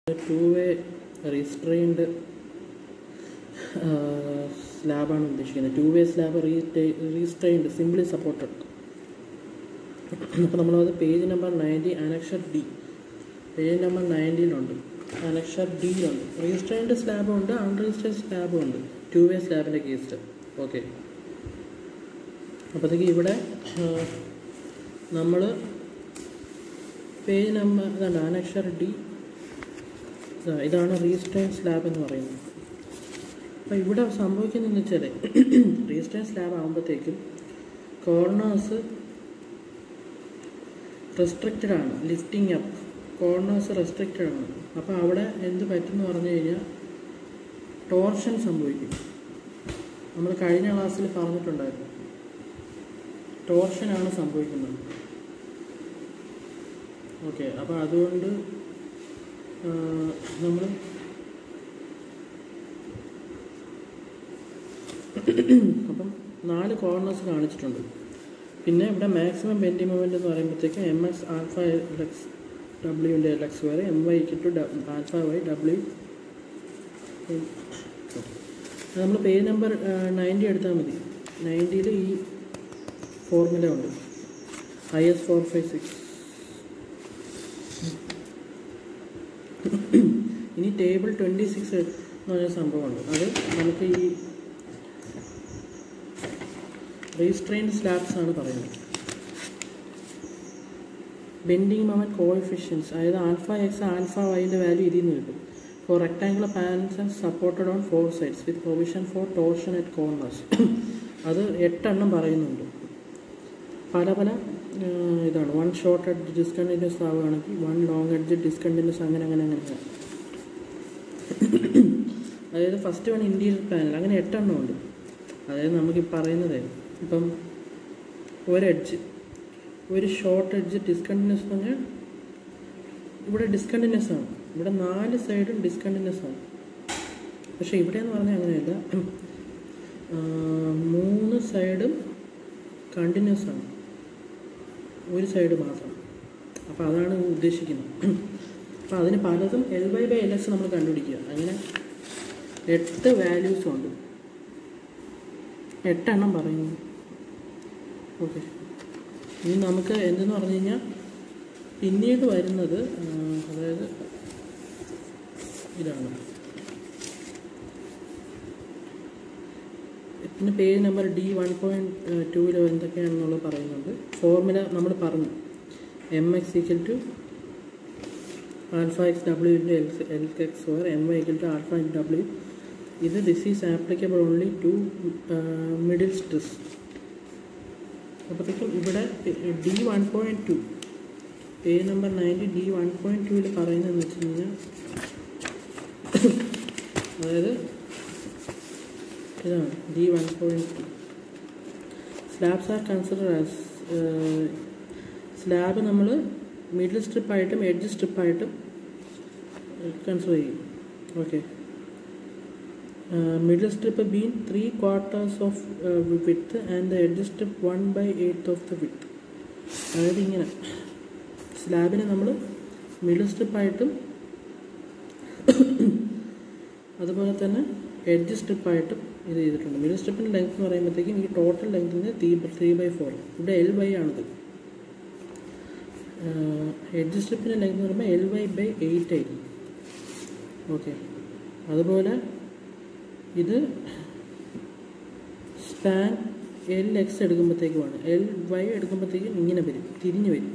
To way restrained സ്ലാബാണ് ഉദ്ദേശിക്കുന്നത് two way slab restrained simply supported അപ്പോൾ നമ്മളത് page number ninety annexure D page number നയൻറ്റീനുണ്ട് annexure ഡിയിലുണ്ട് റീസ്ട്രെയിൻഡ് സ്ലാബും ഉണ്ട് അൺറീസ്ട്രെയിൻഡ് സ്ലാബും ഉണ്ട് ടു വേ സ്ലാബിൻ്റെ കേസിൽ ഓക്കെ അപ്പോഴത്തേക്ക് ഇവിടെ നമ്മൾ പേജ് നമ്പർ ഇതാണ് അനക്ഷർ ഡി ഇതാണ് റീസ്ട്രെയിൻ സ്ലാബ് എന്ന് പറയുന്നത് അപ്പോൾ ഇവിടെ സംഭവിക്കുന്നതെന്ന് വെച്ചാൽ റീസ്ട്രെയിൻ സ്ലാബ് ആകുമ്പോഴത്തേക്കും കോർണേഴ്സ് റെസ്ട്രിക്റ്റഡ് ആണ് ലിഫ്റ്റിംഗ് അപ്പ് കോർണേഴ്സ് റെസ്ട്രിക്റ്റഡ് ആണ് അപ്പോൾ അവിടെ എന്ത് പറ്റുമെന്ന് പറഞ്ഞു കഴിഞ്ഞാൽ ടോർഷൻ സംഭവിക്കും നമ്മൾ കഴിഞ്ഞ ക്ലാസ്സിൽ പറഞ്ഞിട്ടുണ്ടായിരുന്നു ടോർഷനാണ് സംഭവിക്കുന്നത് ഓക്കെ അപ്പോൾ അതുകൊണ്ട് നമ്മൾ അപ്പം നാല് കോർണേഴ്സ് കാണിച്ചിട്ടുണ്ട് പിന്നെ ഇവിടെ മാക്സിമം ബെൻഡി മൂവ്മെൻ്റ് എന്ന് പറയുമ്പോഴത്തേക്കും M X alpha L X ഡബ്ല്യുവിൻ്റെ എൽ എക്സ് വരെ M Y to alpha Y W നമ്മൾ പേജ് നമ്പർ നയൻറ്റി എടുത്താൽ മതി നയൻറ്റിയിൽ ഈ ഫോർമുല ഉണ്ട് I S four five six ഇനി ടേബിൾ ട്വൻറ്റി സിക്സ് എന്ന് പറഞ്ഞ സംഭവമുണ്ട് അത് നമുക്ക് ഈ റീസ്ട്രെയിൻഡ് സ്ലാബ്സ് ആണ് പറയുന്നത് ബെൻഡിങ് മൊമെൻറ്റ് കോഎഫിഷ്യൻസ് അതായത് ആൽഫ എക്സ് ആൽഫ വൈൻ്റെ വാല്യൂ ഇതിൽ നിന്ന് കിട്ടും for rectangular panels and supported on four sides with provision for torsion at corners അത് എട്ടെണ്ണം പറയുന്നുണ്ട് പല പല ഇതാണ് വൺ ഷോർട്ട് എഡ്ജ് ഡിസ്കണ്ടിന്യൂസ് ആവുകയാണെങ്കിൽ വൺ ലോങ് എഡ്ജ് ഡിസ്കണ്ടിന്യൂസ് അങ്ങനെ അങ്ങനെ അങ്ങനെ അതായത് ഫസ്റ്റ് വൺ ഇൻറ്റീരിയർ പാനൽ അങ്ങനെ എട്ടെണ്ണം ഉണ്ട് അതായത് നമുക്ക് പറയുന്നത് ഇപ്പം ഒരു എഡ്ജ് ഒരു ഷോർട്ട് എഡ്ജ് ഡിസ്കണ്ടിന്യൂസ് എന്ന് പറഞ്ഞാൽ ഇവിടെ ഡിസ്കണ്ടിന്യൂസ് ആണ് ഇവിടെ നാല് സൈഡും ഡിസ്കണ്ടിന്യൂസ് ആണ് പക്ഷേ ഇവിടെ എന്ന് പറഞ്ഞാൽ അങ്ങനെയല്ല മൂന്ന് സൈഡും കണ്ടിന്യൂസ് ആണ് ഒരു സൈഡ് മാത്രം അപ്പോൾ അതാണ് ഉദ്ദേശിക്കുന്നത് അപ്പോൾ അതിന് പലതും L Y by L X നമ്മൾ കണ്ടുപിടിക്കുക അങ്ങനെ എട്ട് വാല്യൂസും ഉണ്ട് എട്ടെണ്ണം പറയുന്നു ഓക്കെ ഇനി നമുക്ക് എന്തെന്ന് പറഞ്ഞു കഴിഞ്ഞാൽ പിന്നീട് വരുന്നത് അതായത് ഇതാണ് പിന്നെ page number D one point ടൂവിൽ എന്തൊക്കെയാണെന്നുള്ളത് പറയുന്നുണ്ട് ഫോർമുല നമ്മൾ പറഞ്ഞു M X equal to alpha X W into X L X square M Y equal to alpha into W ഇത് this is applicable only to middle stress അപ്പോഴത്തേക്കും ഇവിടെ D one point two page number ninety D one point ടുവിൽ പറയുന്നതെന്ന് വെച്ച് കഴിഞ്ഞാൽ അതായത് ഇതാണ് D one point two slabs are consider as slab നമ്മൾ മിഡിൽ സ്ട്രിപ്പായിട്ടും എഡ്ജ് സ്ട്രിപ്പായിട്ടും കൺസിഡർ ചെയ്യും okay middle strip being 3 quarters of uh, width and the edge strip 1 by 8th of the width അതായത് ഇങ്ങനെ സ്ലാബിനെ നമ്മൾ മിഡിൽ സ്ട്രിപ്പായിട്ടും അതുപോലെ തന്നെ എഡ്ജ് സ്ട്രിപ്പായിട്ടും ഇത് ചെയ്തിട്ടുണ്ട് മിഡിൽ സ്ട്രിപ്പിൻ്റെ ലെങ്ത് എന്ന് പറയുമ്പോഴത്തേക്കും ഈ ടോട്ടൽ ലെങ്തിന് ത്രീ ത്രീ ബൈ ഫോർ ഇവിടെ എൽ വൈ ആണിത് എഡ്ജ് സ്ട്രിപ്പിൻ്റെ ലെങ്ത് എന്ന് പറയുമ്പോൾ എൽ വൈ ബൈ എയ്റ്റ് ആയിരിക്കും ഓക്കെ അതുപോലെ ഇത് സ്പാൻ എൽ എക്സ് എടുക്കുമ്പോഴത്തേക്കുമാണ് എൽ വൈ എടുക്കുമ്പോഴത്തേക്കും ഇങ്ങനെ വരും തിരിഞ്ഞ് വരും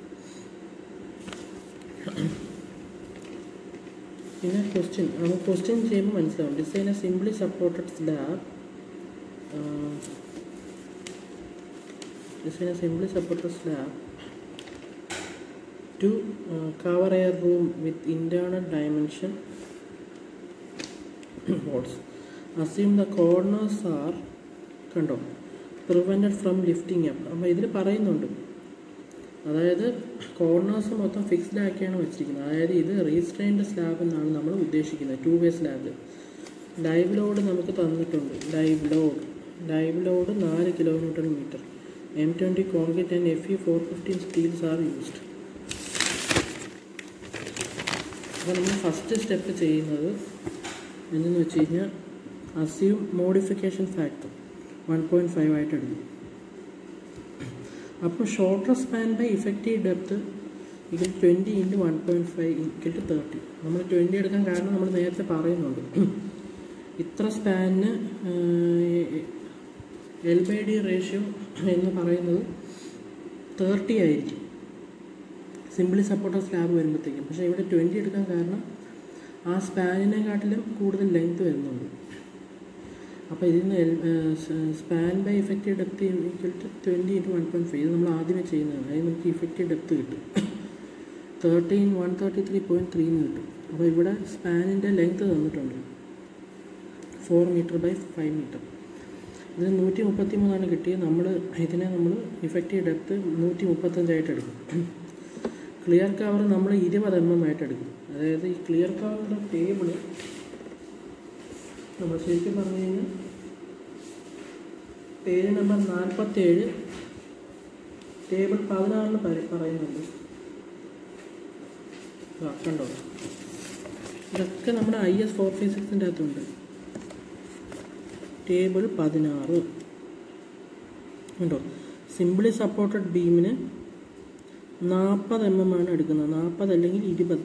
പിന്നെ ക്വസ്റ്റ്യൻ നമുക്ക് ക്വസ്റ്റ്യൻ ചെയ്യുമ്പോൾ മനസ്സിലാവും design a simply supported slab design a simply supported slab to cover air room with internal dimension walls assume the corners are കണ്ടോ പ്രിവെൻറ്റഡ് ഫ്രം ലിഫ്റ്റിംഗ് അപ്പ് അപ്പോൾ ഇതിൽ പറയുന്നുണ്ട് അതായത് കോർണേഴ്സ് മൊത്തം ഫിക്സ്ഡ് ആക്കിയാണ് വെച്ചിരിക്കുന്നത് അതായത് ഇത് റീസ്ട്രെയിൻഡ് സ്ലാബ് എന്നാണ് നമ്മൾ ഉദ്ദേശിക്കുന്നത് two way slab live load നമുക്ക് തന്നിട്ടുണ്ട് ലൈവ് ലോഡ് ലൈവ് ലോഡ് നാല് kilometre metre M twenty concrete and F E four fifteen steels are used അപ്പോൾ നമ്മൾ ഫസ്റ്റ് സ്റ്റെപ്പ് ചെയ്യുന്നത് എന്തെന്ന് വെച്ച് കഴിഞ്ഞാൽ assume modification factor one point five ആയിട്ട് എടുക്കും അപ്പോൾ shorter span by effective depth equal twenty into one point five equal to thirty നമ്മൾ ട്വൻറ്റി എടുക്കാൻ കാരണം നമ്മൾ നേരത്തെ പറയുന്നുണ്ട് ഇത്ര സ്പാനിന് എൽ ബൈ ഡി റേഷ്യോ എന്ന് പറയുന്നത് തേർട്ടി ആയിരിക്കും സിംപിളി സപ്പോർട്ടർ സ്ലാബ് വരുമ്പോഴത്തേക്കും പക്ഷേ ഇവിടെ ട്വൻറ്റി എടുക്കാൻ കാരണം ആ സ്പാനിനെക്കാട്ടിലും കൂടുതൽ ലെങ്ത് വരുന്നുണ്ട് അപ്പോൾ ഇതിൽ നിന്ന് L span by effective depth equal to twenty into one point five ഇത് നമ്മൾ ആദ്യമേ ചെയ്യുന്നതാണ് അതിന് നമുക്ക് ഇഫക്റ്റീവ് ഡെപ്ത് കിട്ടും thirteen one thirty three point three എന്ന് കിട്ടും അപ്പോൾ ഇവിടെ സ്പാനിൻ്റെ ലെങ്ത് തന്നിട്ടുണ്ട് four metre by five metre ഇത് നൂറ്റി മുപ്പത്തി മൂന്നാണ് കിട്ടിയത് നമ്മൾ ഇതിനെ നമ്മൾ ഇഫക്റ്റീവ് ഡെപ്ത് നൂറ്റി മുപ്പത്തഞ്ചായിട്ട് എടുക്കും ക്ലിയർ കവർ നമ്മൾ ഇരുപത് എം എം ആയിട്ട് എടുക്കും അതായത് ഈ ക്ലിയർ കവറിൻ്റെ ടേബിൾ നമ്മൾ ശരിക്കും പറഞ്ഞു കഴിഞ്ഞാൽ പേജ് നമ്പർ നാൽപ്പത്തേഴ് ടേബിൾ പതിനാറിൽ പറയുന്നുണ്ട് ആ, കണ്ടോ ഇതൊക്കെ നമ്മുടെ ഐ എസ് ഫോർ ഫൈവ് സിക്സിൻ്റെ അകത്തുണ്ട് ടേബിൾ പതിനാറ് ഉണ്ടോ സിംപിളി സപ്പോർട്ടഡ് ബീമിന് നാൽപ്പത് എം എം ആണ് എടുക്കുന്നത് നാൽപ്പത് അല്ലെങ്കിൽ ഇരുപത്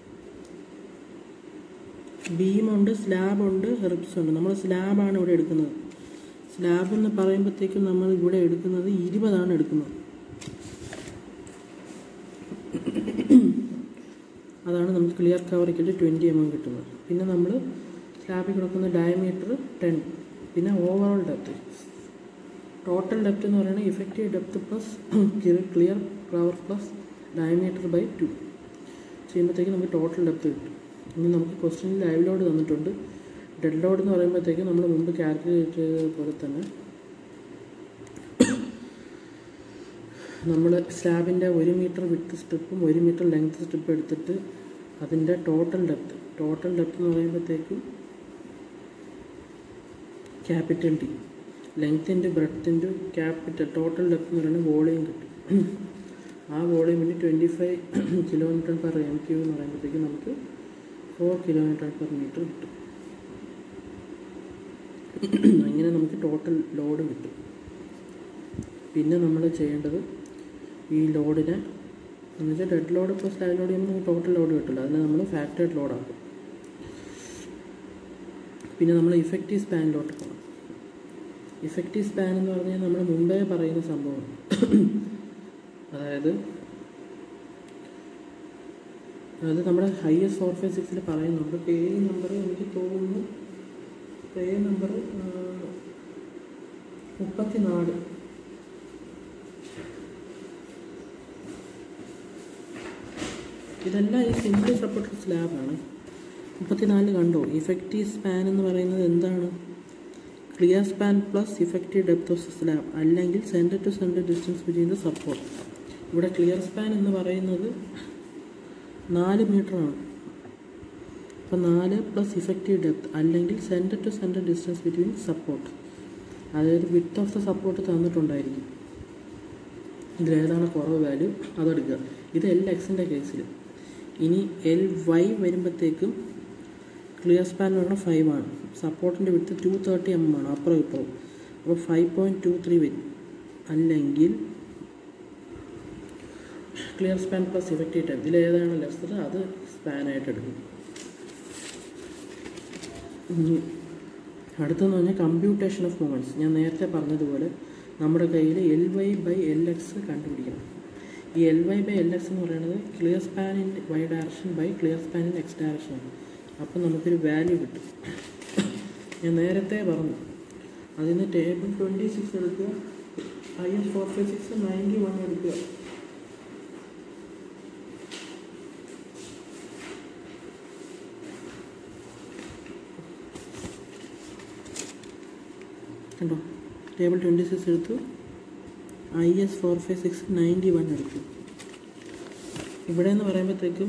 ബീമുണ്ട് സ്ലാബുണ്ട് ഹെർബ്സ് ഉണ്ട് നമ്മൾ സ്ലാബാണ് ഇവിടെ എടുക്കുന്നത് സ്ലാബ് എന്ന് പറയുമ്പോഴത്തേക്കും നമ്മൾ ഇവിടെ എടുക്കുന്നത് ഇരുപതാണ് എടുക്കുന്നത് അതാണ് നമുക്ക് ക്ലിയർ കവറിക്കൽ ട്വൻറ്റി എം എം കിട്ടുന്നത് പിന്നെ നമ്മൾ സ്ലാബിൽ കിടക്കുന്ന ഡയമീറ്റർ ടെൻ പിന്നെ ഓവറോൾ ഡെപ്ത് ടോട്ടൽ ഡെപ്ത് എന്ന് പറയുന്നത് effective depth plus clear cover plus diameter by two ചെയ്യുമ്പോഴത്തേക്ക് നമുക്ക് ടോട്ടൽ ഡെപ്ത് കിട്ടും ഇനി നമുക്ക് ക്വസ്റ്റ്യനിൽ ലൈവ് ലോഡ് തന്നിട്ടുണ്ട് ഡെഡ് ലോഡ് എന്ന് പറയുമ്പോഴത്തേക്ക് നമ്മൾ മുമ്പ് കാൽക്കുലേറ്റ് ചെയ്ത പോലെ തന്നെ നമ്മൾ സ്ലാബിൻ്റെ ഒരു മീറ്റർ വിട്ട് സ്ട്രിപ്പും ഒരു മീറ്റർ ലെങ്ത് സ്ട്രിപ്പ് എടുത്തിട്ട് അതിൻ്റെ ടോട്ടൽ ഡെപ്ത് ടോട്ടൽ ഡെപ്ത് എന്ന് പറയുമ്പോഴത്തേക്കും ക്യാപിറ്റൽ ഡി ലെങ്ത്തിൻ്റെ ബ്രെഡ്ത്തിൻ്റെ ക്യാപിറ്റൽ ടോട്ടൽ ഡെപ്ത് എന്ന് പറയുന്നത് വോളിയം കിട്ടും ആ വോളിയമിന് twenty five kilometre per M Q എന്ന് പറയുമ്പോഴത്തേക്കും നമുക്ക് ഫോർ കിലോമീറ്റർ പെർ മീറ്റർ കിട്ടും അങ്ങനെ നമുക്ക് ടോട്ടൽ ലോഡ് കിട്ടും പിന്നെ നമ്മൾ ചെയ്യേണ്ടത് ഈ ലോഡിനെ എന്ന് വെച്ചാൽ dead load plus live load ചെയ്യുമ്പോൾ നമുക്ക് ടോട്ടൽ ലോഡ് കിട്ടില്ല അതിനെ നമ്മൾ ഫാക്ടറഡ് ലോഡാക്കും പിന്നെ നമ്മൾ ഇഫക്റ്റീവ് സ്പാനിലോട്ട് പോകണം ഇഫക്റ്റീവ് സ്പാൻ എന്ന് പറഞ്ഞാൽ നമ്മൾ മുമ്പേ പറയുന്ന സംഭവമാണ് അതായത് അത് നമ്മുടെ ഹയസ്റ്റ് ഫോർ ഫൈവ് സിക്സിൽ പറയുന്നുണ്ട് പേജ് നമ്പർ എനിക്ക് തോന്നുന്നു പേജ് നമ്പർ മുപ്പത്തിനാല് ഇതെല്ലാം ഈ സിംപിൾ സപ്പോർട്ടഡ് സ്ലാബാണ് മുപ്പത്തിനാല് കണ്ടോ ഇഫക്റ്റീവ് സ്പാൻ എന്ന് പറയുന്നത് എന്താണ് clear span plus effective depth of slab അല്ലെങ്കിൽ centre to centre distance between the support ഇവിടെ ക്ലിയർ സ്പാൻ എന്ന് പറയുന്നത് നാല് മീറ്ററാണ് അപ്പോൾ നാല് പ്ലസ് ഇഫക്റ്റീവ് ഡെപ്ത് അല്ലെങ്കിൽ centre to centre distance between support അതായത് വിത്ത് ഓഫ് ദ സപ്പോർട്ട് തന്നിട്ടുണ്ടായിരിക്കും ഇതിലേതാണ് കുറവ് വാല്യൂ അതെടുക്കുക ഇത് എൽ എക്സിൻ്റെ കേസിൽ ഇനി എൽ വൈ വരുമ്പോഴത്തേക്കും ക്ലിയർ സ്പാൻ എന്ന് പറഞ്ഞാൽ ഫൈവ് ആണ് സപ്പോർട്ടിൻ്റെ വിട്ട് ടു തേർട്ടി എം ആണ് അപ്പുറം ഇപ്പുറം അപ്പോൾ ഫൈവ് പോയിൻറ്റ് ടു ത്രീ വരും അല്ലെങ്കിൽ clear span plus effective time ഇതിലേതാണ് ലെസ്സർ അത് സ്പാനായിട്ട് എടുക്കും ഇനി അടുത്തെന്ന് പറഞ്ഞാൽ കമ്പ്യൂട്ടേഷൻ ഓഫ് മൂമെൻറ്റ്സ് ഞാൻ നേരത്തെ പറഞ്ഞതുപോലെ നമ്മുടെ കയ്യിൽ L Y by L X കണ്ടുപിടിക്കണം ഈ L Y by L X എന്ന് പറയുന്നത് clear span in Y direction by clear span in X ഡയറക്ഷനാണ് അപ്പം നമുക്കൊരു വാല്യൂ കിട്ടും ഞാൻ നേരത്തെ പറഞ്ഞു അതിന് ടേബിൾ ട്വൻറ്റി സിക്സ് എടുക്കുക I S four five six ninety one എടുക്കുക കണ്ടോ ടേബിൾ ട്വൻറ്റി സിക്സ് എടുത്തു I S four five six ninety one എടുത്തു ഇവിടെ എന്ന് പറയുമ്പോഴത്തേക്കും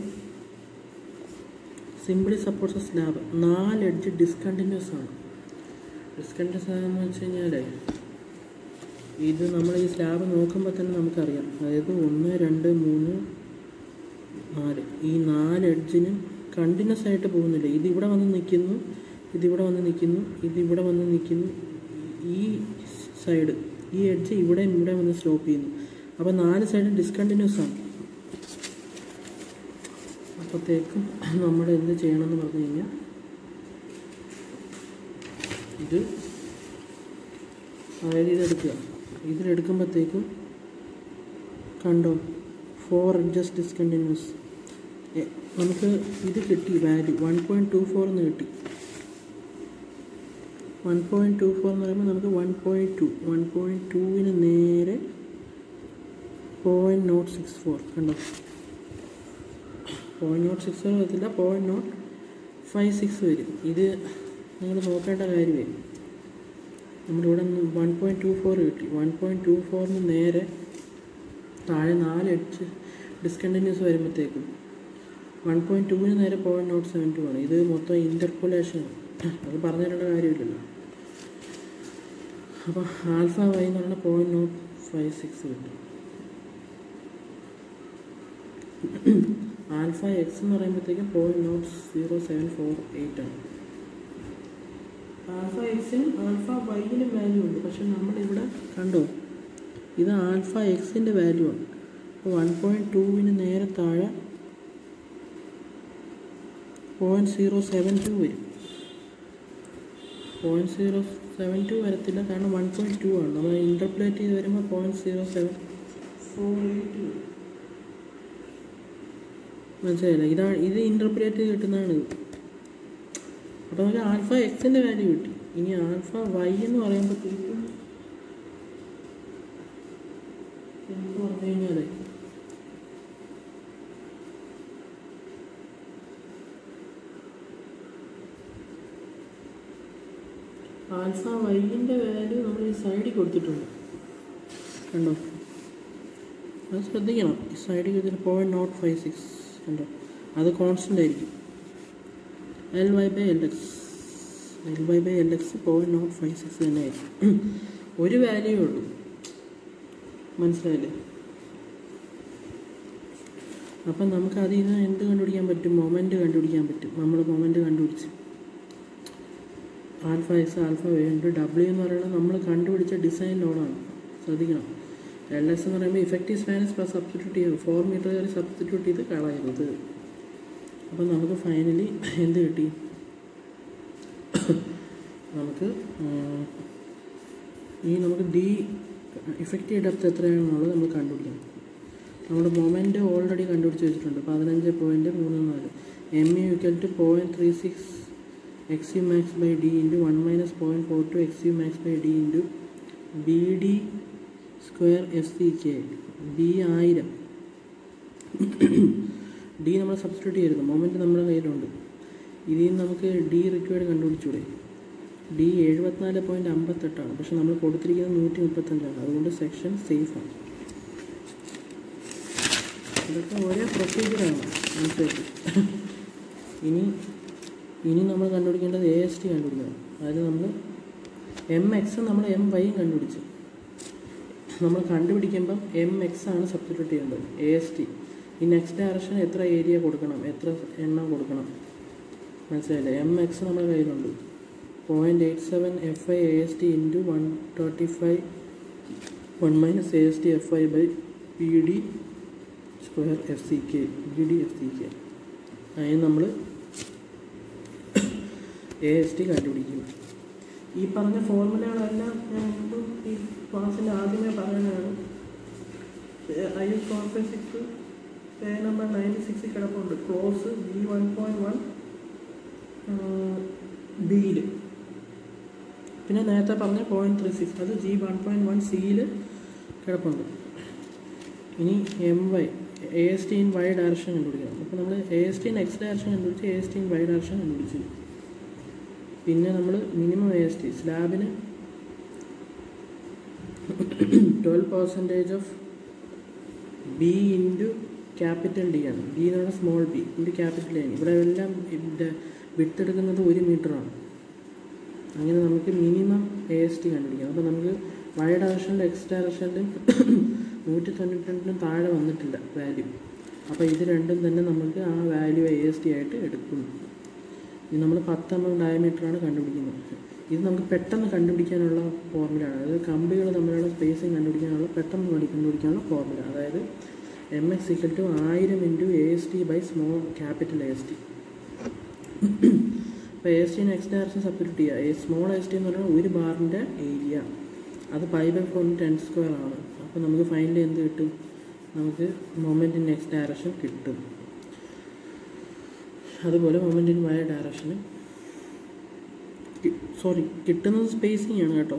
സിംപിളി സപ്പോർട്ട്സ് സ്ലാബ് നാല് എഡ്ജ് ഡിസ്കണ്ടിന്യൂസ് ആണ് ഡിസ്കണ്ടിന്യൂസ് ആണെന്ന് വെച്ച് കഴിഞ്ഞാൽ ഇത് നമ്മൾ ഈ സ്ലാബ് നോക്കുമ്പോൾ തന്നെ നമുക്കറിയാം അതായത് ഒന്ന് രണ്ട് മൂന്ന് നാല് ഈ നാല് എഡ്ജിനും കണ്ടിന്യൂസ് ആയിട്ട് പോകുന്നില്ല ഇതിവിടെ വന്ന് നിൽക്കുന്നു ഇതിവിടെ വന്ന് നിൽക്കുന്നു ഇതിവിടെ വന്ന് നിൽക്കുന്നു ഈ സൈഡ് ഈ എഡ്ജ് ഇവിടെ ഇവിടെ വന്ന് സ്റ്റോപ്പ് ചെയ്യുന്നു അപ്പോൾ നാല് സൈഡും ഡിസ്കണ്ടിന്യൂസ് ആണ് അപ്പോഴത്തേക്കും നമ്മൾ എന്ത് ചെയ്യണമെന്ന് പറഞ്ഞു കഴിഞ്ഞാൽ ഇത് അതായത് ഇതെടുക്കുക ഇതിലെടുക്കുമ്പോഴത്തേക്കും കണ്ടോ ഫോർ എഡ്ജസ് ഡിസ്കണ്ടിന്യൂസ് നമുക്ക് ഇത് കിട്ടി value one point two four എന്ന് കിട്ടി വൺ പോയിൻറ്റ് ടു ഫോർ എന്ന് പറയുമ്പോൾ നമുക്ക് one point two one point ടുവിന് നേരെ പോയിൻറ്റ് നോട്ട് സിക്സ് ഫോർ കണ്ടോ പോയിൻറ്റ് നോട്ട് സിക്സ് ഫോർ വരത്തില്ല പോയിൻറ്റ് നോട്ട് ഫൈവ് സിക്സ് വരും ഇത് നിങ്ങൾ നോക്കേണ്ട കാര്യമേ നമ്മളിവിടെ നിന്ന് വൺ പോയിൻറ്റ് ടു ഫോർ കിട്ടി വൺ പോയിൻറ്റ് ടു ഫോറിന് നേരെ താഴെ നാല് എഡ്ജ് ഡിസ്കണ്ടിന്യൂസ് വരുമ്പോഴത്തേക്കും വൺ പോയിൻറ്റ് ടുവിന് നേരെ പോയിൻറ്റ് നോട്ട് സെവൻ ടു ആണ് ഇത് മൊത്തം ഇൻ്റർപൊലേഷൻ അത് പറഞ്ഞു തരേണ്ട കാര്യമില്ലല്ലോ അപ്പോൾ ആൽഫ വൈ എന്ന് പറഞ്ഞാൽ പോയിൻറ്റ് നോട്ട് ഫൈവ് സിക്സ് കിട്ടും ആൽഫ എക്സ് എന്ന് പറയുമ്പോഴത്തേക്കും point nought zero seven four eight ആണ് ആൽഫ എക്സിനും ആൽഫ വൈയിനും വാല്യൂ ഉണ്ട് പക്ഷെ നമ്മളിവിടെ കണ്ടോ ഇത് ആൽഫ എക്സിൻ്റെ വാല്യൂ ആണ് അപ്പോൾ വൺ പോയിൻറ്റ് ടൂവിന് നേരെ താഴെ പോയിൻറ്റ് സീറോ സെവൻ ടു വരും പോയിൻറ്റ് സീറോ സെവൻ ടു വരത്തില്ല കാരണം വൺ പോയിൻറ്റ് ടു ആണ് നമ്മൾ ഇൻ്റർപ്ലേറ്റ് ചെയ്ത് വരുമ്പോൾ point zero seven four eight വരും മനസ്സിലായില്ല ഇതാണ് ഇത് ഇൻ്റർപ്രേറ്റ് ചെയ്ത് കിട്ടുന്നതാണ് ഇത് അപ്പോൾ നമുക്ക് ആൽഫ എക്സിൻ്റെ വാല്യൂ കിട്ടി ഇനി ആൽഫ വൈ എന്ന് പറയുമ്പോഴത്തേക്കും എന്ന് പറഞ്ഞു കഴിഞ്ഞാൽ ആൽഫ വൈൻ്റെ വാല്യൂ നമ്മൾ ഈ സൈഡിൽ കൊടുത്തിട്ടുണ്ട് കണ്ടോ അത് ശ്രദ്ധിക്കണം ഈ സൈഡിൽ കൊടുത്തിട്ട് പോയിൻറ്റ് നോട്ട് ഫൈവ് സിക്സ് കണ്ടോ അത് കോൺസ്റ്റൻ്റ് ആയിരിക്കും L Y by L X L Y by L X point nought five six തന്നെ ആയിരിക്കും ഒരു വാല്യൂ ഉള്ളൂ മനസ്സിലായില്ലേ അപ്പം നമുക്ക് അതിൽ നിന്ന് എന്ത് കണ്ടുപിടിക്കാൻ പറ്റും മൊമെൻറ്റ് കണ്ടുപിടിക്കാൻ പറ്റും നമ്മൾ മൊമെൻറ്റ് കണ്ടുപിടിച്ച് ആൽഫ എക്സ് ആൽഫ വേണ്ട ഡബ്ല്യു എന്ന് പറയുന്നത് നമ്മൾ കണ്ടുപിടിച്ച ഡിസൈൻ ലോഡാണ് ശ്രദ്ധിക്കണം എൽ എസ് എന്ന് പറയുമ്പോൾ ഇഫക്റ്റീവ് സ്പാനസ് പ്ലസ് സബ്സ്റ്റിറ്റ്യൂട്ട് ചെയ്യും ഫോർ മീറ്റർ വരെ സബ്സ്റ്റിറ്റ്യൂട്ട് ചെയ്ത് കളയരുത് അപ്പം നമുക്ക് ഫൈനലി എന്ത് കിട്ടി നമുക്ക് ഈ നമുക്ക് ഡി ഇഫക്റ്റീവ് ഡെപ്ത് എത്രയാണെന്നുള്ളത് നമ്മൾ കണ്ടുപിടിക്കണം നമ്മുടെ മൊമെൻറ്റ് ഓൾറെഡി കണ്ടുപിടിച്ച് വെച്ചിട്ടുണ്ട് പതിനഞ്ച് പോയിൻറ്റ് മൂന്ന് നാല് M U equal to point three six X U max by D into one minus point four two X U max by D into B D square F C K B ആയിരം D നമ്മൾ substitute ചെയ്യരുത് moment നമ്മുടെ കയ്യിലുണ്ട് ഇതിൽ നിന്ന് നമുക്ക് D required കണ്ടുപിടിച്ചൂടെ D എഴുപത്തിനാല് പോയിൻറ്റ് അമ്പത്തെട്ടാണ് പക്ഷെ നമ്മൾ കൊടുത്തിരിക്കുന്നത് നൂറ്റി മുപ്പത്തഞ്ചാണ് അതുകൊണ്ട് സെക്ഷൻ സേഫാണ് ഇതൊക്കെ ഒരേ പ്രൊസീജിയറാണ് മനസ്സിലാക്കി ഇനി ഇനി നമ്മൾ കണ്ടുപിടിക്കേണ്ടത് എ എസ് ടി കണ്ടുപിടിക്കണം അതായത് നമ്മൾ എം എക്സ് നമ്മൾ എം വൈയും കണ്ടുപിടിച്ചു നമ്മൾ കണ്ടുപിടിക്കുമ്പം എം എക്സ് ആണ് സബ്സ്റ്റിറ്റ്യൂട്ട് ചെയ്യേണ്ടത് എ എസ് ടി ഈ നെക്സ്റ്റ് ഡയറക്ഷൻ എത്ര ഏരിയ കൊടുക്കണം എത്ര എണ്ണം കൊടുക്കണം മനസ്സിലായില്ലേ എം എക്സ് നമ്മുടെ കയ്യിലുണ്ട് point eight seven F I A S T into one thirty five one minus A S T F I by P D square F C K P D F C K അതിന് നമ്മൾ A S T കണ്ടുപിടിക്കും ഈ പറഞ്ഞ ഫോർമുലകളെല്ലാം ഞാൻ മുമ്പ് ഈ ക്ലാസ്സിൻ്റെ ആദ്യമേ പറയുന്നതാണ് I S conference six page number ninety സിക്സിൽ കിടപ്പുണ്ട് clause B one point one ബിയിൽ പിന്നെ നേരത്തെ പറഞ്ഞ പോയിൻറ്റ് ത്രീ സിക്സ് അത് ജി വൺ പോയിൻറ്റ് വൺ സിയിൽ കിടപ്പുണ്ട് ഇനി M Y A S T in Y direction കണ്ടുപിടിക്കണം അപ്പോൾ നമ്മൾ A S T in X direction കണ്ടുപിടിച്ച് A S T in Y direction കണ്ടുപിടിച്ചു പിന്നെ നമ്മൾ മിനിമം എ എസ് ടി സ്ലാബിന് twelve percentage of B into capital D ആണ് B എന്ന് പറഞ്ഞാൽ small B into capital D ആണ് ഇവിടെ എല്ലാം വിട്ടെടുക്കുന്നത് ഒരു മീറ്ററാണ് അങ്ങനെ നമുക്ക് മിനിമം എ എസ് ടി കണ്ടുപിടിക്കാം അപ്പോൾ നമുക്ക് വൈ ഡയറക്ഷനിലും എക്സ് ഡയറക്ഷനിലും നൂറ്റി തൊണ്ണൂറ്റി രണ്ടിനും താഴെ വന്നിട്ടില്ല വാല്യൂ അപ്പോൾ ഇത് രണ്ടും തന്നെ നമുക്ക് ആ വാല്യൂ എ എസ് ടി ആയിട്ട് എടുക്കുന്നു ഇത് നമ്മൾ പത്ത് എം എം ഡയമീറ്ററാണ് കണ്ടുപിടിക്കുന്നത് ഇത് നമുക്ക് പെട്ടെന്ന് കണ്ടുപിടിക്കാനുള്ള ഫോർമുലയാണ് അതായത് കമ്പികൾ തമ്മിലുള്ള സ്പേസിങ് കണ്ടുപിടിക്കാനുള്ള പെട്ടെന്ന് വേണ്ടി കണ്ടുപിടിക്കാനുള്ള ഫോർമുല അതായത് എം എക്സ് ഇക്വൽ ടു ആയിരം into A S T by small capital A S T അപ്പോൾ A S T next direction substitute ചെയ്യുക സ്മോൾ എസ് ടി എന്ന് പറഞ്ഞാൽ ഒരു ബാറിൻ്റെ ഏരിയ അത് pi by four ten square ആണ് അപ്പോൾ നമുക്ക് ഫൈനലി എന്ത് കിട്ടും നമുക്ക് മൊമെൻറ്റ് ഇൻ നെക്സ്റ്റ് ഡയറക്ഷൻ കിട്ടും അതുപോലെ മൊമെൻറ്റ് ഇൻ വയ ഡയറക്ഷന് സോറി കിട്ടുന്നത് സ്പേസിങ് ആണ് കേട്ടോ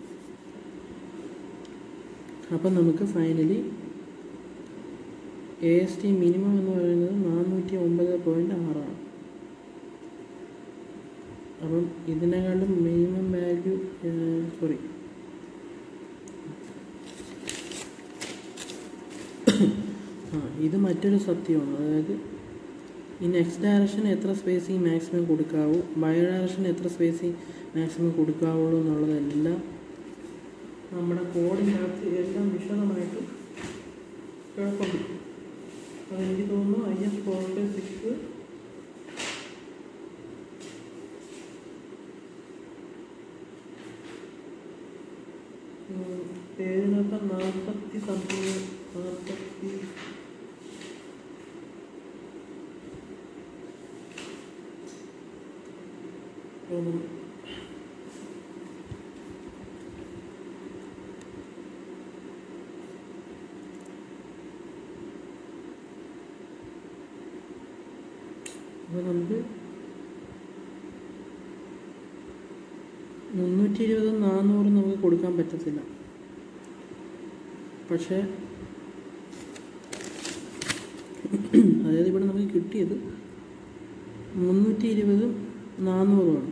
അപ്പം നമുക്ക് finally A S T minimum എന്ന് പറയുന്നത് നാനൂറ്റി ഒമ്പത് പോയിൻറ്റ് ആറാണ് അപ്പം ഇതിനെക്കാളും മിനിമം വാല്യൂ സോറി ആ ഇത് മറ്റൊരു സത്യമാണ് അതായത് ഈ നെക്സ്റ്റ് ഡയറക്ഷൻ എത്ര സ്പേസിങ് മാക്സിമം കൊടുക്കാവൂ ബയോ ഡയറക്ഷൻ എത്ര സ്പേസിങ് മാക്സിമം കൊടുക്കാവുള്ളൂ എന്നുള്ളതെല്ലാം നമ്മുടെ കോഡിനകത്ത് എല്ലാം വിശദമായിട്ട് കിടപ്പുണ്ട് അതെനിക്ക് തോന്നുന്നു I S four five six പേരിനകത്ത് നാൽപ്പത്തി സംതിങ് നാൽപ്പത്തി തോന്നുന്നു അപ്പോൾ നമുക്ക് മുന്നൂറ്റി ഇരുപതും നാനൂറും നമുക്ക് കൊടുക്കാൻ പറ്റത്തില്ല പക്ഷേ അതായത് ഇവിടെ നമുക്ക് കിട്ടിയത് മുന്നൂറ്റി ഇരുപതും നാനൂറുമാണ്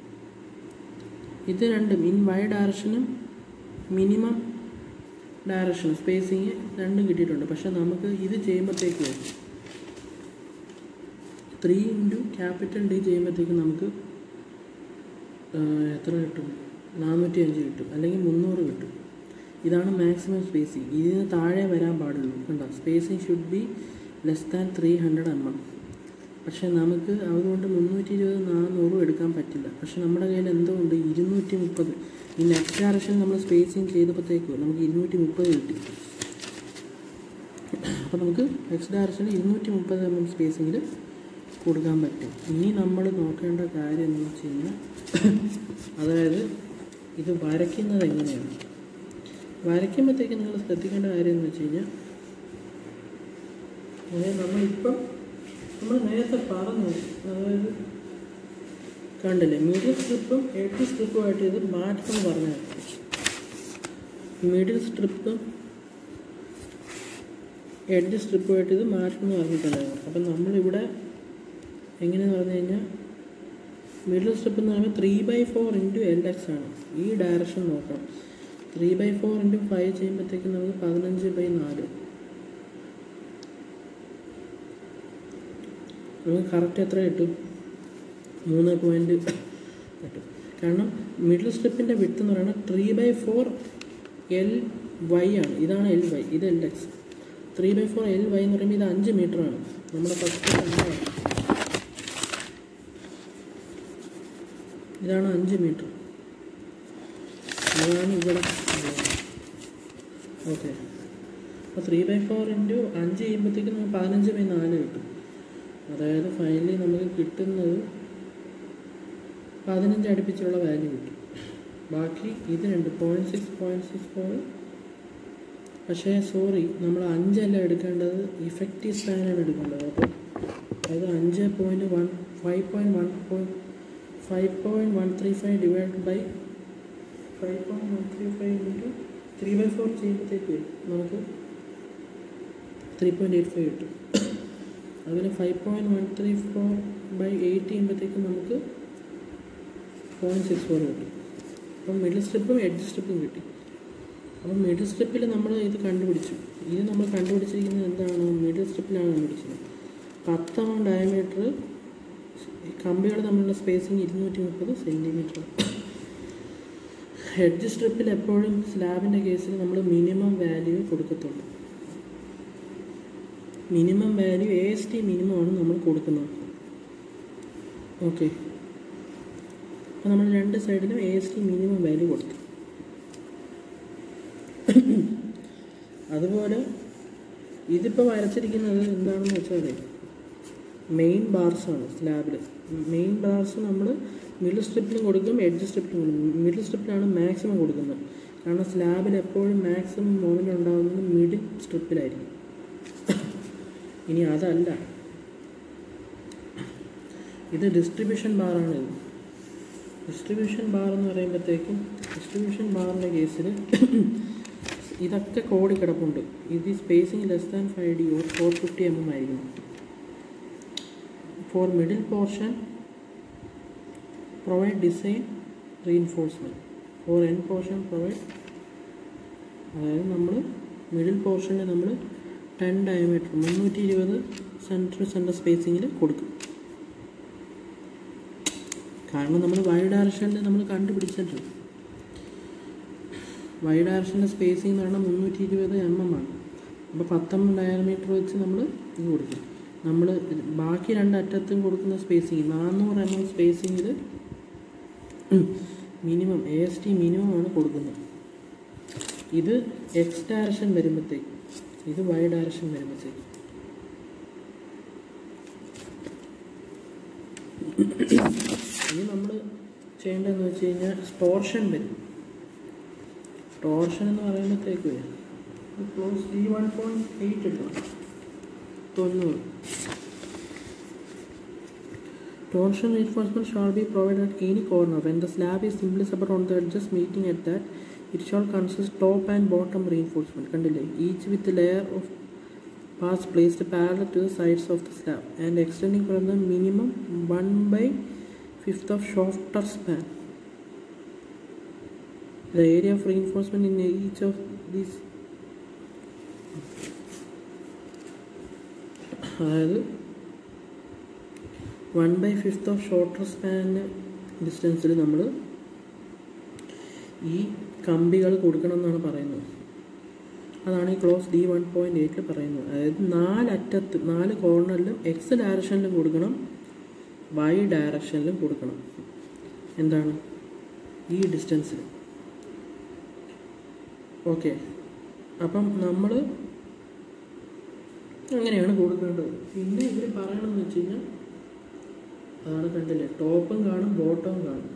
ഇത് രണ്ടും ഇൻ വൈ ഡയറക്ഷനും മിനിമം ഡയറക്ഷൻ സ്പേസിങ് രണ്ടും കിട്ടിയിട്ടുണ്ട് പക്ഷെ നമുക്ക് ഇത് ചെയ്യുമ്പോഴത്തേക്ക് ത്രീ ഇൻറ്റു ക്യാപിറ്റൽ ഡി ചെയ്യുമ്പോഴത്തേക്ക് നമുക്ക് എത്ര കിട്ടും നാനൂറ്റി അഞ്ച് കിട്ടും അല്ലെങ്കിൽ മുന്നൂറ് കിട്ടും ഇതാണ് മാക്സിമം സ്പേസിങ് ഇതിന് താഴെ വരാൻ പാടുള്ളൂ കണ്ടോ spacing should be less than three hundred M M പക്ഷേ നമുക്ക് അതുകൊണ്ട് മുന്നൂറ്റി ഇരുപത് നാനൂറും എടുക്കാൻ പറ്റില്ല പക്ഷെ നമ്മുടെ കയ്യിൽ എന്തോ ഉണ്ട് ഇരുന്നൂറ്റി മുപ്പത് ഈ നെക്സ്റ്റ് ഡയറക്ഷൻ നമ്മൾ സ്പേസിങ് ചെയ്തപ്പോഴത്തേക്ക് നമുക്ക് ഇരുന്നൂറ്റി മുപ്പത് കിട്ടി അപ്പോൾ നമുക്ക് നെക്സ്റ്റ് ഡയറക്ഷനിൽ ഇരുന്നൂറ്റി മുപ്പത് എം എം സ്പേസിങ്ങിൽ കൊടുക്കാൻ പറ്റും ഇനി നമ്മൾ നോക്കേണ്ട കാര്യം എന്ന് വെച്ച് കഴിഞ്ഞാൽ അതായത് ഇത് വരയ്ക്കുന്നത് എങ്ങനെയാണ് വരയ്ക്കുമ്പോഴത്തേക്ക് നിങ്ങൾ ശ്രദ്ധിക്കേണ്ട കാര്യം എന്ന് വെച്ച് കഴിഞ്ഞാൽ അതായത് നമ്മളിപ്പം നമ്മൾ നേരത്തെ പറഞ്ഞു അതായത് കണ്ടില്ലേ മിഡിൽ സ്ട്രിപ്പും എഡ്ജ് സ്ട്രിപ്പുമായിട്ട് ഇത് മാറ്റം പറഞ്ഞു മിഡിൽ സ്ട്രിപ്പും എഡ്ജ് സ്ട്രിപ്പുമായിട്ട് ഇത് മാറ്റം എന്ന് പറഞ്ഞിട്ടുണ്ടായിരുന്നു അപ്പം നമ്മളിവിടെ എങ്ങനെയെന്ന് പറഞ്ഞു കഴിഞ്ഞാൽ മിഡിൽ സ്ട്രിപ്പ് എന്ന് പറയുമ്പോൾ three by four into L X ആണ് ഈ ഡയറക്ഷൻ നോക്കണം three by four into five ചെയ്യുമ്പോഴത്തേക്കും നമുക്ക് പതിനഞ്ച് ബൈ നാല് നമുക്ക് കറക്റ്റ് എത്ര കിട്ടും മൂന്ന് പോയിൻറ്റ് കിട്ടും കാരണം മിഡിൽ സ്ട്രിപ്പിൻ്റെ വിട്ട് എന്ന് പറയുന്നത് three by four L Y ആണ് ഇതാണ് എൽ വൈ ഇത് L X three by four L Y എന്ന് പറയുമ്പോൾ ഇത് അഞ്ച് മീറ്ററാണ് നമ്മുടെ ഫസ്റ്റ് കണ്ടാണ് ഇതാണ് അഞ്ച് മീറ്റർ അതാണ് ഇവിടെ ഓക്കെ അപ്പോൾ ത്രീ ബൈ ഫോർ ഇൻറ്റു അഞ്ച് ചെയ്യുമ്പോഴത്തേക്കും നമുക്ക് പതിനഞ്ച് ബൈ നാല് കിട്ടും അതായത് ഫൈനലി നമുക്ക് കിട്ടുന്നത് പതിനഞ്ച് അടുപ്പിച്ചുള്ള വാല്യൂ കിട്ടും ബാക്കി ഇത് രണ്ട് point six point six four പക്ഷേ സോറി നമ്മൾ അഞ്ചല്ല എടുക്കേണ്ടത് ഇഫക്റ്റീവ് സ്പാനാണ് എടുക്കേണ്ടത് അപ്പോൾ അതായത് അഞ്ച് point one five point one point five point one three five divide by five point one three five into three by four ചെയ്യുമ്പോഴത്തേക്ക് നമുക്ക് ത്രീ പോയിൻറ്റ് എയ്റ്റ് ഫൈവ് കിട്ടും അതുപോലെ five point one three four by eight ചെയ്യുമ്പോഴത്തേക്കും നമുക്ക് point six four കിട്ടും അപ്പം middle സ്ട്രിപ്പും edge സ്ട്രിപ്പും കിട്ടി അപ്പം മിഡിൽ സ്ട്രിപ്പിൽ നമ്മൾ ഇത് കണ്ടുപിടിച്ചു ഇത് നമ്മൾ കണ്ടുപിടിച്ചിരിക്കുന്നത് എന്താണ് മിഡിൽ സ്ട്രിപ്പിലാണ് കണ്ടുപിടിച്ചത് പത്താം ഡയമീറ്റർ കമ്പികൾ തമ്മിലുള്ള സ്പേസിങ് ഇരുന്നൂറ്റി മുപ്പത് സെൻറ്റിമീറ്റർ ഹെഡ്ജ് സ്ട്രിപ്പിൽ എപ്പോഴും സ്ലാബിൻ്റെ കേസിൽ നമ്മൾ മിനിമം വാല്യൂ കൊടുക്കത്തുള്ളൂ minimum value A S T minimum ആണ് നമ്മൾ കൊടുക്കുന്നത് ഓക്കെ അപ്പോൾ നമ്മൾ രണ്ട് സൈഡിലും A S T minimum value കൊടുത്തു അതുപോലെ ഇതിപ്പോൾ വരച്ചിരിക്കുന്നത് എന്താണെന്ന് വെച്ചാൽ മെയിൻ ബാർസാണ് സ്ലാബിൽ മെയിൻ ബാർസ് നമ്മൾ മിഡിൽ സ്ട്രിപ്പിലും കൊടുക്കും എഡ്ജ് സ്ട്രിപ്പിലും കൊടുക്കും മിഡിൽ സ്ട്രിപ്പിലാണ് മാക്സിമം കൊടുക്കുന്നത് കാരണം സ്ലാബിൽ എപ്പോഴും മാക്സിമം മോമെൻ്റ് ഉണ്ടാകുന്നത് മിഡിൽ സ്ട്രിപ്പിലായിരിക്കും ഇനി അതല്ല ഇത് ഡിസ്ട്രിബ്യൂഷൻ ബാറാണ് ഇത് ഡിസ്ട്രിബ്യൂഷൻ ബാർ എന്ന് പറയുമ്പോഴത്തേക്കും ഡിസ്ട്രിബ്യൂഷൻ ബാറിൻ്റെ കേസിൽ ഇതൊക്കെ കോടി കിടപ്പുണ്ട് ഇത് spacing less than five D or four fifty M M ആയിരിക്കണം for middle portion provide design reinforcement for end portion provide അതായത് നമ്മൾ മിഡിൽ പോർഷനിൽ നമ്മൾ ടെൻ ഡയമീറ്റർ മുന്നൂറ്റി ഇരുപത് സെൻറ്റർ സെൻറ്റർ സ്പേസിങ്ങിൽ കൊടുക്കും കാരണം നമ്മൾ വൈ ഡയറക്ഷനിൽ നമ്മൾ കണ്ടുപിടിച്ചിട്ടുണ്ട് വൈ ഡയറക്ഷൻ്റെ സ്പേസിംഗ് എന്ന് പറഞ്ഞാൽ മുന്നൂറ്റി ഇരുപത് എം എം ആണ് അപ്പോൾ പത്തൊമ്പത് ഡയമീറ്റർ വെച്ച് നമ്മൾ ഇത് കൊടുക്കും നമ്മൾ ബാക്കി രണ്ട് അറ്റത്തും കൊടുക്കുന്ന സ്പേസിങ് നാനൂറ് എം എം സ്പേസിങ്ങിൽ minimum A S T minimum ആണ് കൊടുക്കുന്നത് ഇത് എക്സ് ഡയറക്ഷൻ വരുമ്പോഴത്തേക്ക് ഇത് വൈ ഡയറക്ഷൻ വരുമ്പോഴത്തേക്ക് ഇനി നമ്മൾ ചെയ്യേണ്ടതെന്ന് വെച്ച് കഴിഞ്ഞാൽ ടോർഷൻ വരും ടോർഷൻ എന്ന് പറയുമ്പോഴത്തേക്ക് clause D one point eight എടുക്കണം തൊണ്ണൂറ് Torsion reinforcement shall be provided at any corner. When the slab is simply supported on the edges meeting at that, it shall consist top and bottom reinforcement. കണ്ടില്ലേ each with a layer of parts placed parallel to the sides of the slab and extending from the minimum 1 by fifth of shorter span. The area of reinforcement in each of these അതായത് one by fifth of shorter span ഡിസ്റ്റൻസിൽ നമ്മൾ ഈ കമ്പികൾ കൊടുക്കണം എന്നാണ് പറയുന്നത് അതാണ് ഈ ക്ലോസ് ഡി വൺ പോയിൻറ്റ് എയ്റ്റിൽ പറയുന്നത് അതായത് നാലറ്റത്ത് നാല് കോർണറിലും എക്സ് ഡയറക്ഷനിലും കൊടുക്കണം വൈ ഡയറക്ഷനിലും കൊടുക്കണം എന്താണ് ഈ ഡിസ്റ്റൻസിൽ ഓക്കെ അപ്പം നമ്മൾ അങ്ങനെയാണ് കൊടുക്കേണ്ടത് പിന്നെ ഇവർ പറയണമെന്ന് വെച്ച് കഴിഞ്ഞാൽ അതാണ് കണ്ടില്ലേ ടോപ്പും കാണും ബോട്ടവും കാണും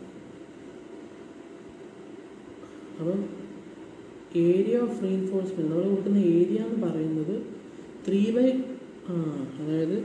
അപ്പം ഏരിയ ഓഫ് റീൻഫോഴ്സ്മെൻറ്റ് നമ്മൾ കൊടുക്കുന്ന ഏരിയ എന്ന് പറയുന്നത് ത്രീ ബൈ ആ അതായത്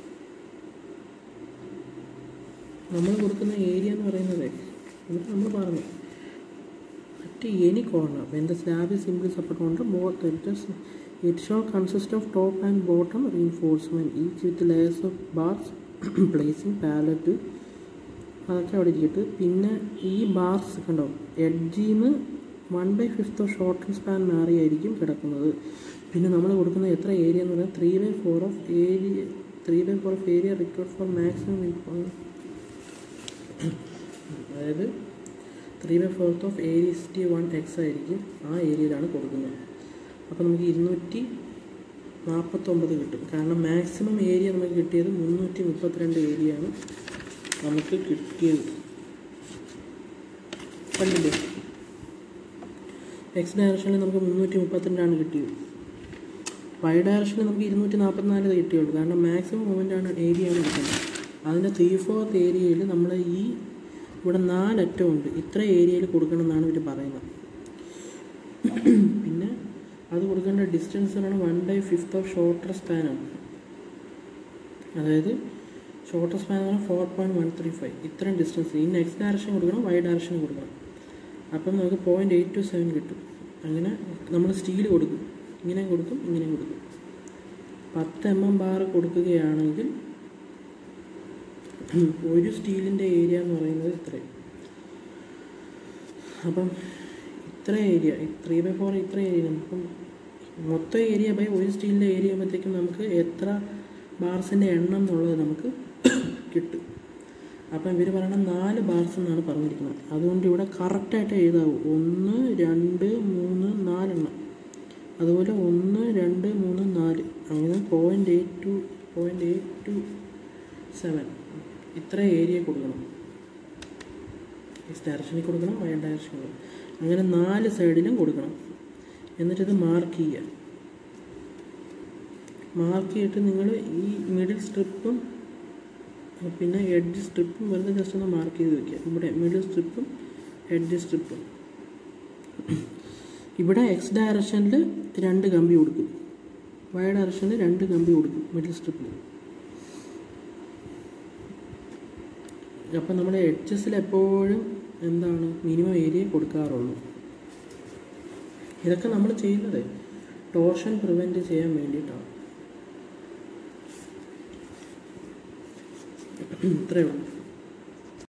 നമ്മൾ കൊടുക്കുന്ന ഏരിയ എന്ന് പറയുന്നത് ഇത് നമ്മൾ പറഞ്ഞു at any corner when the slab is simply supported on the both edges it shall consist of top and bottom reinforcement each with layers of bars placing parallel to അതൊക്കെ അവിടെ ഇരിക്കട്ട് പിന്നെ ഈ ബാർസ് കണ്ടോ എഡ്ജിൽ നിന്ന് one by fifth of short span മാറിയായിരിക്കും കിടക്കുന്നത് പിന്നെ നമ്മൾ കൊടുക്കുന്ന എത്ര ഏരിയ എന്ന് പറഞ്ഞാൽ three by four of area three by four of area required for maximum അതായത് three by fourth of area T one X ആയിരിക്കും ആ ഏരിയയിലാണ് കൊടുക്കുന്നത് അപ്പോൾ നമുക്ക് ഇരുന്നൂറ്റി നാൽപ്പത്തൊമ്പത് കിട്ടും കാരണം മാക്സിമം ഏരിയ നമുക്ക് കിട്ടിയത് മുന്നൂറ്റി മുപ്പത്തിരണ്ട് ഏരിയയാണ് നമുക്ക് കിട്ടിയത് കണ്ടില്ലേ എക്സ് ഡയറക്ഷനിൽ നമുക്ക് മുന്നൂറ്റി മുപ്പത്തിരണ്ടാണ് കിട്ടിയത് വൈ ഡയറക്ഷനിൽ നമുക്ക് ഇരുന്നൂറ്റി നാൽപ്പത്തിനാല് കിട്ടിയുള്ളൂ കാരണം മാക്സിമം മൂവ്മെൻ്റാണ് ഏരിയയാണ് കിട്ടുന്നത് അതിൻ്റെ ത്രീ ഫോർത്ത് ഏരിയയിൽ നമ്മൾ ഈ ഇവിടെ നാലറ്റമുണ്ട് ഇത്ര ഏരിയയിൽ കൊടുക്കണം എന്നാണ് ഇവർ പറയുന്നത് പിന്നെ അത് കൊടുക്കേണ്ട ഡിസ്റ്റൻസ് എന്ന് പറയുന്നത് one by fifth of shorter സ്പാനാണ് അതായത് ഷോർട്ടർ സ്പാൻ എന്ന് പറഞ്ഞാൽ four point one three five ഇത്രയും ഡിസ്റ്റൻസ് ഇന്ന് എക്സ് ഡയറക്ഷൻ കൊടുക്കണം വൈ ഡയറക്ഷൻ കൊടുക്കണം അപ്പം നമുക്ക് പോയിൻറ്റ് എയ്റ്റ് ടു സെവൻ കിട്ടും അങ്ങനെ നമ്മൾ സ്റ്റീൽ കൊടുക്കും ഇങ്ങനെ കൊടുക്കും ഇങ്ങനെ കൊടുക്കും പത്ത് എം എം ബാർ കൊടുക്കുകയാണെങ്കിൽ ഒരു സ്റ്റീലിൻ്റെ ഏരിയ എന്ന് പറയുന്നത് ഇത്രയും അപ്പം ഇത്ര ഏരിയ ത്രീ ബൈ ഫോർ ഇത്ര ഏരിയ അപ്പം മൊത്തം ഏരിയ ബൈ ഒരു സ്റ്റീലിൻ്റെ ഏരിയ ആകുമ്പോഴത്തേക്കും നമുക്ക് എത്ര ബാർസിൻ്റെ എണ്ണം എന്നുള്ളത് നമുക്ക് കിട്ടും അപ്പം ഇവർ പറയണത് നാല് ബാർസ് എന്നാണ് പറഞ്ഞിരിക്കുന്നത് അതുകൊണ്ട് ഇവിടെ കറക്റ്റായിട്ട് എഴുതാവൂ ഒന്ന് രണ്ട് മൂന്ന് നാലെണ്ണം അതുപോലെ ഒന്ന് രണ്ട് മൂന്ന് നാല് അങ്ങനെ point eight two point eight two seven ഇത്ര ഏരിയ കൊടുക്കണം എക്സ് ഡയറക്ഷനിൽ കൊടുക്കണം വൈ ഡയറക്ഷനിൽ കൊടുക്കണം അങ്ങനെ നാല് സൈഡിലും കൊടുക്കണം എന്നിട്ടിത് മാർക്ക് ചെയ്യുക മാർക്ക് ചെയ്തിട്ട് നിങ്ങൾ ഈ മിഡിൽ സ്ട്രിപ്പും പിന്നെ എഡ്ജ് സ്ട്രിപ്പും വെറുതെ ജസ്റ്റ് ഒന്ന് മാർക്ക് ചെയ്ത് വെക്കുക ഇവിടെ മിഡിൽ സ്ട്രിപ്പും എഡ്ജ് സ്ട്രിപ്പും ഇവിടെ എക്സ് ഡയറക്ഷനിൽ രണ്ട് കമ്പി കൊടുക്കും വൈ ഡയറക്ഷനിൽ രണ്ട് കമ്പി കൊടുക്കും മിഡിൽ സ്ട്രിപ്പിൽ അപ്പം നമ്മൾ എഡ്ജസിൽ എപ്പോഴും എന്താണ് മിനിമം ഏരിയ കൊടുക്കാറുള്ളൂ ഇതൊക്കെ നമ്മൾ ചെയ്യുന്നത് ടോർഷൻ പ്രിവെൻറ്റ് ചെയ്യാൻ വേണ്ടിയിട്ടാണ് ഇത്രയേ ഉള്ളൂ